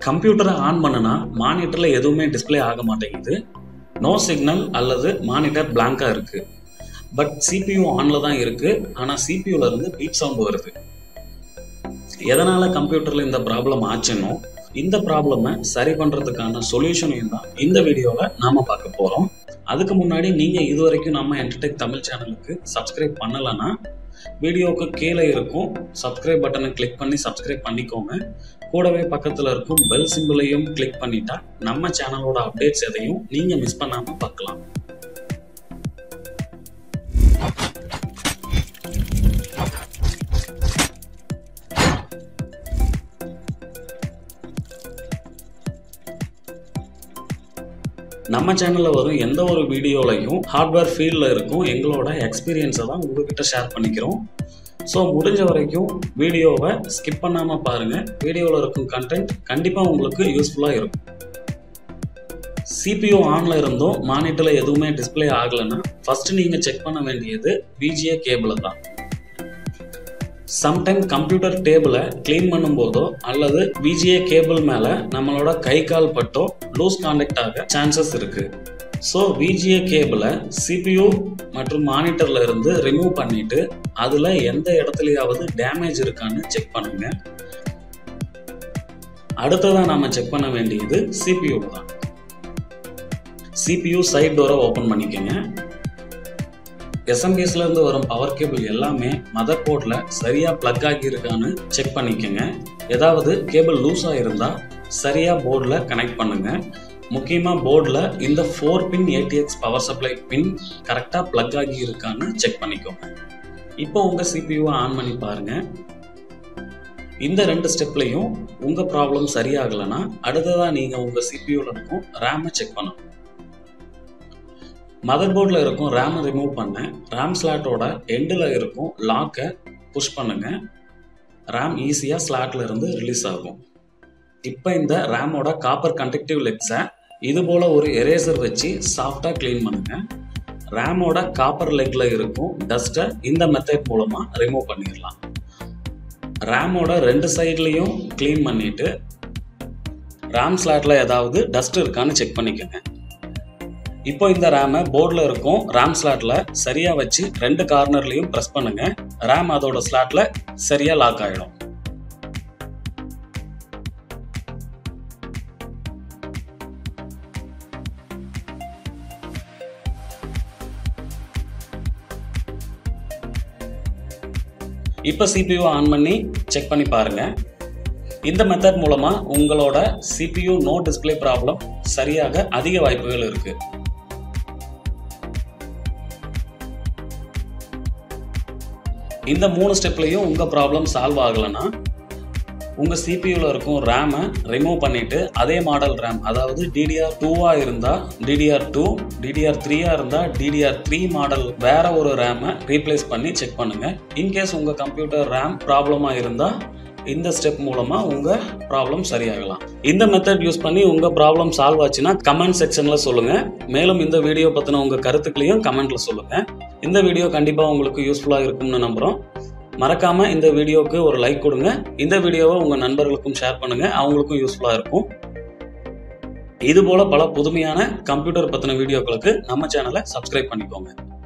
கம்ப்யூட்டரை ஆன் பண்ணுனா மானிட்டரில் எதுவுமே டிஸ்ப்ளே ஆக மாட்டேங்குது நோ சிக்னல் அல்லது மானிட்டர் பிளாங்காக இருக்குது பட் சிபியூ ஆனில் தான் இருக்குது ஆனால் சிபியூல இருந்து பீப் சவுண்ட் வருது எதனால் கம்ப்யூட்டரில் இந்த ப்ராப்ளம் ஆச்சுன்னோ இந்த ப்ராப்ளமை சரி பண்ணுறதுக்கான சொல்யூஷனையும் தான் இந்த வீடியோவில் நாம் பார்க்க போகிறோம் அதுக்கு முன்னாடி நீங்கள் இது வரைக்கும் நம்ம என்டர்டெக் தமிழ் சேனலுக்கு சப்ஸ்கிரைப் பண்ணலைன்னா வீடியோவுக்கு கீழே இருக்கும் சப்ஸ்கிரைப் பட்டனை கிளிக் பண்ணி சப்ஸ்கிரைப் பண்ணிக்கோங்க கூடவே பக்கத்தில் இருக்கும் பெல் சிம்பிளையும் கிளிக் பண்ணிட்டா நம்ம சேனலோட அப்டேட்ஸ் எதையும் நீங்கள் மிஸ் பண்ணாமல் பார்க்கலாம் நம்ம சேனலில் வரும் எந்த ஒரு வீடியோலையும் ஹார்ட்வேர் ஃபீல்டில் இருக்கும் எங்களோட எக்ஸ்பீரியன்ஸை தான் உங்ககிட்ட ஷேர் பண்ணிக்கிறோம் ஸோ முடிஞ்ச வரைக்கும் வீடியோவை ஸ்கிப் பண்ணாமல் பாருங்கள் வீடியோவில் இருக்கும் கண்டென்ட் கண்டிப்பாக உங்களுக்கு யூஸ்ஃபுல்லாக இருக்கும் சிபியூ ஆனில் இருந்தும் மானிட்டரில் எதுவுமே டிஸ்பிளே ஆகலைன்னா ஃபஸ்ட்டு நீங்கள் செக் பண்ண வேண்டியது விஜிஏ கேபிளை தான் சம்டைம் கம்ப்யூட்டர் டேபிளை க்ளீன் பண்ணும்போதோ அல்லது விஜிஏ கேபிள் மேலே நம்மளோட கை கால் பட்டோ லூஸ் கான்டெக்ட் ஆக சான்சஸ் இருக்கு ஸோ விஜிஏ கேபிளை சிபியூ மற்றும் மானிட்டர்ல இருந்து ரிமூவ் பண்ணிட்டு அதில் எந்த இடத்துலையாவது டேமேஜ் இருக்கான்னு செக் பண்ணுங்க அடுத்ததாக நாம செக் பண்ண வேண்டியது சிபியூ தான் சிபியூ சைட் டோரை ஓப்பன் பண்ணிக்கோங்க எஸ்எம்பிஎஸ்ல இருந்து வரும் பவர் கேபிள் எல்லாமே மதர் போர்டில் சரியாக ப்ளக் ஆகியிருக்கான்னு செக் பண்ணிக்கோங்க ஏதாவது கேபிள் லூஸ் ஆகிருந்தா சரியாக போர்டில் கனெக்ட் பண்ணுங்க முக்கியமாக போர்டில் இந்த four pin ATX power supply pin கரெக்டாக ப்ளக் ஆகி இருக்கான்னு செக் பண்ணிக்கோங்க இப்போ உங்கள் சிபியூவை ஆன் பண்ணி பாருங்க இந்த ரெண்டு ஸ்டெப்லையும் உங்கள் ப்ராப்ளம் சரியாகலைன்னா அடுத்ததாக நீங்கள் உங்கள் சிபியூவில் இருக்கும் ரேமை செக் பண்ணணும் மதர் போர்டில் இருக்கும் ரேமை ரிமூவ் பண்ண ரேம் ஸ்லாட்டோட எண்டில் இருக்கும் லாக்கை புஷ் பண்ணுங்க ரேம் ஈஸியாக ஸ்லாட்ல இருந்து ரிலீஸ் ஆகும் இப்போ இந்த ரேமோட காப்பர் கண்டக்டிவ் லெக்ஸை இது போல் ஒரு எரேசர் வச்சு சாஃப்டாக க்ளீன் பண்ணுங்க ரேமோட காப்பர் லெக்கில் இருக்கும் டஸ்ட்டை இந்த மெத்தட் மூலமாக ரிமூவ் பண்ணிடலாம் ரேமோட ரெண்டு சைட்லேயும் க்ளீன் பண்ணிவிட்டு ரேம் ஸ்லாட்டில் ஏதாவது டஸ்ட் இருக்கான்னு செக் பண்ணிக்கோங்க இப்போ இந்த ரேமை போர்டில் இருக்கும் ரேம் ஸ்லாட்டில் சரியாக வச்சு ரெண்டு கார்னர்லையும் ப்ரெஸ் பண்ணுங்க ரேம் அதோட ஸ்லாட்டில் சரியாக லாக் ஆகிடும் இப்போ சிபியூ ஆன் பண்ணி செக் பண்ணி பாருங்க இந்த மெத்தட் மூலமாக உங்களோட சிபியூ நோ டிஸ்பிளே ப்ராப்ளம் சரியாக அதிக வாய்ப்புகள் இருக்குது இந்த மூணு ஸ்டெப்லையும் உங்கள் ப்ராப்ளம் சால்வ் ஆகலைன்னா உங்கள் சிபியூவில் இருக்கும் ரேமை ரிமூவ் பண்ணிவிட்டு அதே மாடல் ரேம் அதாவது டிடிஆர் டூவாக இருந்தால் டிடிஆர் டூ டிடிஆர் த்ரீயாக இருந்தால் டிடிஆர் த்ரீ மாடல் வேற ஒரு ரேமை ரீப்ளேஸ் பண்ணி செக் பண்ணுங்கள் இன்கேஸ் உங்கள் கம்ப்யூட்டர் ரேம் ப்ராப்ளமாக இருந்தால் இந்த ஸ்டெப் மூலமாக உங்கள் ப்ராப்ளம் சரியாகலாம் இந்த மெத்தட் யூஸ் பண்ணி உங்கள் ப்ராப்ளம் சால்வ் ஆச்சுன்னா கமெண்ட் செக்ஷனில் சொல்லுங்கள் மேலும் இந்த வீடியோ பற்றின உங்கள் கருத்துக்களையும் கமெண்ட்டில் சொல்லுங்கள் இந்த வீடியோ கண்டிப்பாக உங்களுக்கு யூஸ்ஃபுல்லாக இருக்கும்னு நம்புகிறோம் மறக்காம இந்த வீடியோவுக்கு ஒரு லைக் கொடுங்க இந்த வீடியோவை உங்க நண்பர்களுக்கும் ஷேர் பண்ணுங்க அவங்களுக்கும் யூஸ்ஃபுல்லா இருக்கும் இது போல பல புதுமையான கம்ப்யூட்டர் பத்தின வீடியோக்களுக்கு நம்ம சேனலை சப்ஸ்கிரைப் பண்ணிக்கோங்க